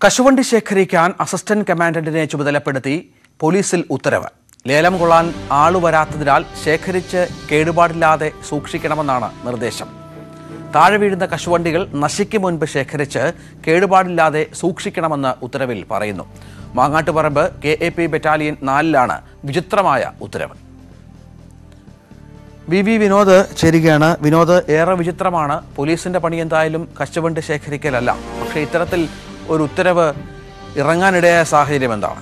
കശുവണ്ടി ശേഖരിക്കാൻ അസിസ്റ്റന്റ് കമാൻഡന്റിനെ ചുമതലപ്പെടുത്തി പോലീസിൽ ഉത്തരവ് ലേലം കൊള്ളാൻ ആളുവരാത്തതിനാൽ ശേഖരിച്ച് കേടുപാടില്ലാതെ സൂക്ഷിക്കണമെന്നാണ് നിർദ്ദേശം താഴെ വീഴുന്ന കശുവണ്ടികൾ നശിക്കും മുൻപ് ശേഖരിച്ച് കേടുപാടില്ലാതെ സൂക്ഷിക്കണമെന്ന് ഉത്തരവിൽ പറയുന്നു Mangattuparamba K A P battalion നാലിലാണ് വിചിത്രമായ ഉത്തരവ് വി വി വിനോദ് ചേരുകയാണ് വിനോദ് ഏറെ വിചിത്രമാണ് പോലീസിന്റെ പണി എന്തായാലും കശുവണ്ടി ശേഖരിക്കലല്ല പക്ഷേ ഇത്തരത്തിൽ ഒരു ഉത്തരവ് ഇറങ്ങാനിടയായ സാഹചര്യം എന്താണ്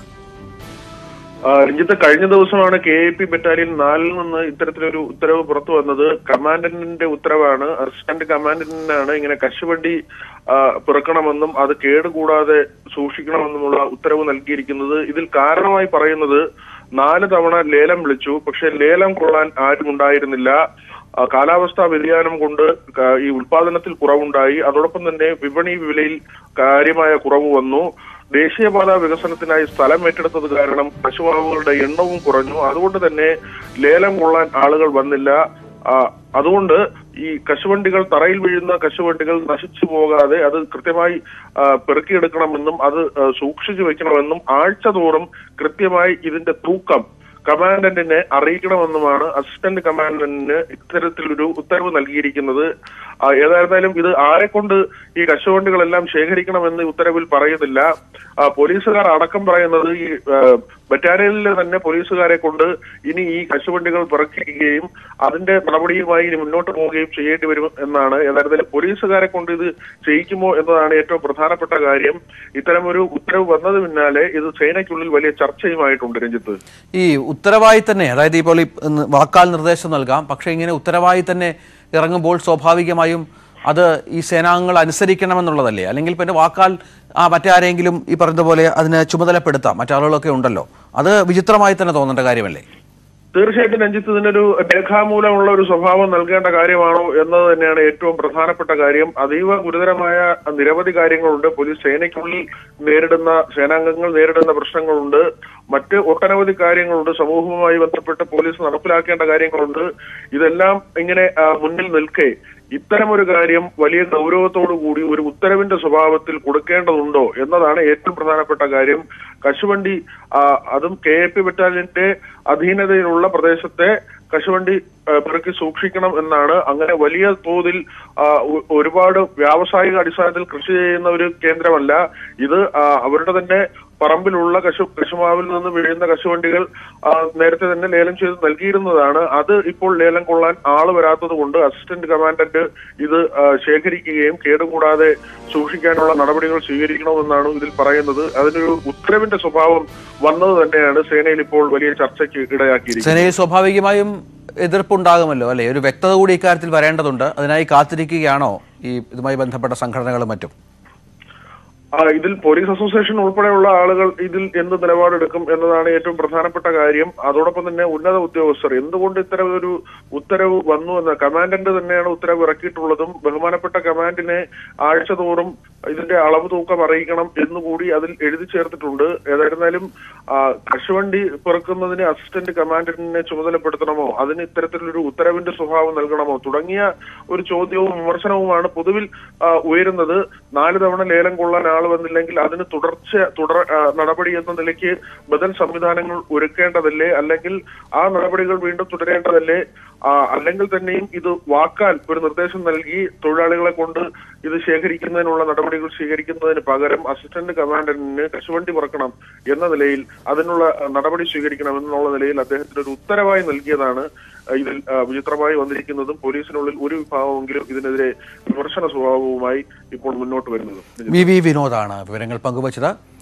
ആ, രഞ്ജിത്ത് കഴിഞ്ഞ ദിവസമാണ് കെ എ പി ബറ്റാലിയൻ നാലിൽ നിന്ന് ഇത്തരത്തിലൊരു ഉത്തരവ് പുറത്തു വന്നത് കമാൻഡന്റിന്റെ ഉത്തരവാണ് അസിസ്റ്റന്റ് കമാൻഡന്റിനാണ് ഇങ്ങനെ കശുവണ്ടി ആ, പിറക്കണമെന്നും അത് കേടുകൂടാതെ സൂക്ഷിക്കണമെന്നുമുള്ള ഉത്തരവ് നൽകിയിരിക്കുന്നത് ഇതിൽ കാരണമായി പറയുന്നത് നാല് തവണ ലേലം വിളിച്ചു പക്ഷെ ലേലം കൊള്ളാൻ ആരും ഉണ്ടായിരുന്നില്ല ആ, കാലാവസ്ഥാ വ്യതിയാനം കൊണ്ട് ക- ഈ ഉൽപാദനത്തിൽ കുറവുണ്ടായി അതോടൊപ്പം തന്നെ വിപണി വിലയിൽ കാര്യമായ കുറവ് വന്നു ദേശീയപാത വികസനത്തിനായി സ്ഥലം ഏറ്റെടുത്തത് കാരണം പശുവാവുകളുടെ എണ്ണവും കുറഞ്ഞു അതുകൊണ്ട് തന്നെ ലേലം കൊള്ളാൻ ആളുകൾ വന്നില്ല ആ, അതുകൊണ്ട് ഈ കശുവണ്ടികൾ തറയിൽ വീഴുന്ന കശുവണ്ടികൾ നശിച്ചു പോകാതെ അത് കൃത്യമായി ആ, പെറുക്കിയെടുക്കണമെന്നും അത് ആ, സൂക്ഷിച്ചു വെക്കണമെന്നും ആഴ്ച തോറും കൃത്യമായി ഇതിന്റെ തൂക്കം കമാൻഡന്റിനെ അറിയിക്കണമെന്നുമാണ് അസിസ്റ്റന്റ് കമാൻഡന്റിന് ഇത്തരത്തിലൊരു ഉത്തരവ് നൽകിയിരിക്കുന്നത് ആ, ഏതായിരുന്നാലും ഇത് ആരെക്കൊണ്ട് ഈ കശുവണ്ടികളെല്ലാം ശേഖരിക്കണമെന്ന് ഉത്തരവിൽ പറയുന്നില്ല ആ, പോലീസുകാർ അടക്കം പറയുന്നത് ഈ ആ, ബറ്റാലിയനിലെ തന്നെ പോലീസുകാരെ കൊണ്ട് ഇനി ഈ കശുവണ്ടികൾ പിറക്കുകയും അതിന്റെ നടപടിയുമായി ഇനി മുന്നോട്ട് പോവുകയും ചെയ്യേണ്ടി വരും എന്നാണ് ഏതായിരുന്നാലും പോലീസുകാരെ കൊണ്ട് ഇത് ചെയ്യിക്കുമോ എന്നതാണ് ഏറ്റവും പ്രധാനപ്പെട്ട കാര്യം ഇത്തരമൊരു ഉത്തരവ് വന്നത് പിന്നാലെ ഇത് സേനയ്ക്കുള്ളിൽ വലിയ ചർച്ചയുമായിട്ടുണ്ട് രഞ്ജിത്ത് ഈ ഉത്തരവായി തന്നെ അതായത് ഇപ്പോൾ ഈ ന്ന് വാക്കാൽ നിർദ്ദേശം നൽകാം പക്ഷേ ഇങ്ങനെ ഉത്തരവായി തന്നെ ഇറങ്ങുമ്പോൾ സ്വാഭാവികമായും അത് ഈ സേനാംഗങ്ങൾ അനുസരിക്കണമെന്നുള്ളതല്ലേ അല്ലെങ്കിൽ പിന്നെ വാക്കാൽ ആ മറ്റാരെങ്കിലും ഈ പറഞ്ഞ പോലെ അതിനെ ചുമതലപ്പെടുത്താം മറ്റാളുകളൊക്കെ ഉണ്ടല്ലോ അത് വിചിത്രമായി തന്നെ തോന്നേണ്ട കാര്യമല്ലേ തീർച്ചയായിട്ടും രഞ്ജിത്ത് ഇതിനൊരു രേഖാമൂലമുള്ള ഒരു സ്വഭാവം നൽകേണ്ട കാര്യമാണോ എന്നത് തന്നെയാണ് ഏറ്റവും പ്രധാനപ്പെട്ട കാര്യം അതീവ ഗുരുതരമായ നിരവധി കാര്യങ്ങളുണ്ട് പോലീസ് സേനയ്ക്കുള്ളിൽ നേരിടുന്ന സേനാംഗങ്ങൾ നേരിടുന്ന പ്രശ്നങ്ങളുണ്ട് മറ്റ് ഒട്ടനവധി കാര്യങ്ങളുണ്ട് സമൂഹവുമായി ബന്ധപ്പെട്ട് പോലീസ് നടപ്പിലാക്കേണ്ട കാര്യങ്ങളുണ്ട് ഇതെല്ലാം ഇങ്ങനെ ആ, മുന്നിൽ നിൽക്കെ ഇത്തരമൊരു കാര്യം വലിയ ഗൗരവത്തോടു കൂടി ഒരു ഉത്തരവിന്റെ സ്വഭാവത്തിൽ കൊടുക്കേണ്ടതുണ്ടോ എന്നതാണ് ഏറ്റവും പ്രധാനപ്പെട്ട കാര്യം കശുവണ്ടി ആ, അതും കെ എ പി ബറ്റാലിയന്റെ അധീനതയിലുള്ള പ്രദേശത്തെ കശുവണ്ടി ആ, പെറുക്കി സൂക്ഷിക്കണം എന്നാണ് അങ്ങനെ വലിയ തോതിൽ ആ, ഒ- ഒരുപാട് വ്യാവസായിക അടിസ്ഥാനത്തിൽ കൃഷി ചെയ്യുന്ന ഒരു കേന്ദ്രമല്ല ഇത് ആ, അവരുടെ തന്നെ പറമ്പിലുള്ള കശു കശുമാവിൽ നിന്ന് വീഴുന്ന കശുവണ്ടികൾ ആ, നേരത്തെ തന്നെ ലേലം ചെയ്ത് നൽകിയിരുന്നതാണ് അത് ഇപ്പോൾ ലേലം കൊള്ളാൻ ആള് വരാത്തത് കൊണ്ട് അസിസ്റ്റന്റ് കമാൻഡന്റ് ഇത് ആ, ശേഖരിക്കുകയും കേടുകൂടാതെ സൂക്ഷിക്കാനുള്ള നടപടികൾ സ്വീകരിക്കണമെന്നാണ് ഇതിൽ പറയുന്നത് അതിനൊരു ഉത്തരവിന്റെ സ്വഭാവം വന്നത് തന്നെയാണ് സേനയിൽ ഇപ്പോൾ വലിയ ചർച്ചയ്ക്ക് ഇടയാക്കിയിരിക്കുന്നത് സേനയിൽ സ്വാഭാവികമായും എതിർപ്പുണ്ടാകുമല്ലോ അല്ലേ ഒരു വ്യക്തത കൂടി ഇക്കാര്യത്തിൽ വരേണ്ടതുണ്ട് അതിനായി കാത്തിരിക്കുകയാണോ ഈ ഇതുമായി ബന്ധപ്പെട്ട സംഘടനകളും മറ്റും ആ, ഇതിൽ പോലീസ് അസോസിയേഷൻ ഉൾപ്പെടെയുള്ള ആളുകൾ ഇതിൽ എന്ത് നിലപാടെടുക്കും എന്നതാണ് ഏറ്റവും പ്രധാനപ്പെട്ട കാര്യം അതോടൊപ്പം തന്നെ ഉന്നത ഉദ്യോഗസ്ഥർ എന്തുകൊണ്ട് ഇത്തരം ഒരു ഉത്തരവ് വന്നു എന്ന് കമാൻഡന്റ് തന്നെയാണ് ഉത്തരവ് ഇറക്കിയിട്ടുള്ളതും ബഹുമാനപ്പെട്ട കമാൻഡിനെ ആഴ്ച തോറും ഇതിന്റെ അളവ് തൂക്കം അറിയിക്കണം എന്നുകൂടി അതിൽ എഴുതി ചേർത്തിട്ടുണ്ട് ഏതായിരുന്നാലും ആ, കശുവണ്ടി പെറുക്കുന്നതിന് അസിസ്റ്റന്റ് കമാൻഡന്റിനെ ചുമതലപ്പെടുത്തണമോ അതിന് ഇത്തരത്തിലൊരു ഉത്തരവിന്റെ സ്വഭാവം നൽകണമോ തുടങ്ങിയ ഒരു ചോദ്യവും വിമർശനവുമാണ് പൊതുവിൽ ആ, ഉയരുന്നത് നാല് തവണ ലേലം കൊള്ളാൻ ആൾ വന്നില്ലെങ്കിൽ അതിന് തുടർച്ച തുടർ ആ, നടപടി എന്ന നിലയ്ക്ക് ബദൽ സംവിധാനങ്ങൾ ഒരുക്കേണ്ടതല്ലേ അല്ലെങ്കിൽ ആ നടപടികൾ വീണ്ടും തുടരേണ്ടതല്ലേ ആ, അല്ലെങ്കിൽ തന്നെയും ഇത് വാക്കാൽ ഒരു നിർദ്ദേശം നൽകി തൊഴിലാളികളെ കൊണ്ട് ഇത് ശേഖരിക്കുന്നതിനുള്ള നടപടികൾ സ്വീകരിക്കുന്നതിന് പകരം അസിസ്റ്റന്റ് കമാൻഡന്റിന് കശുവണ്ടി പറക്കണം എന്ന നിലയിൽ അതിനുള്ള ആ, നടപടി സ്വീകരിക്കണം എന്നുള്ള നിലയിൽ അദ്ദേഹത്തിന് ഒരു ഉത്തരവായി നൽകിയതാണ് ആ, ഇതിൽ ആ, വിചിത്രമായി വന്നിരിക്കുന്നതും പോലീസിനുള്ളിൽ ഒരു വിഭാഗമെങ്കിലും ഇതിനെതിരെ വിമർശന സ്വഭാവവുമായി ഇപ്പോൾ മുന്നോട്ട് വരുന്നത് വി വി വിനോദാണ് വിവരങ്ങൾ പങ്കുവച്ചത്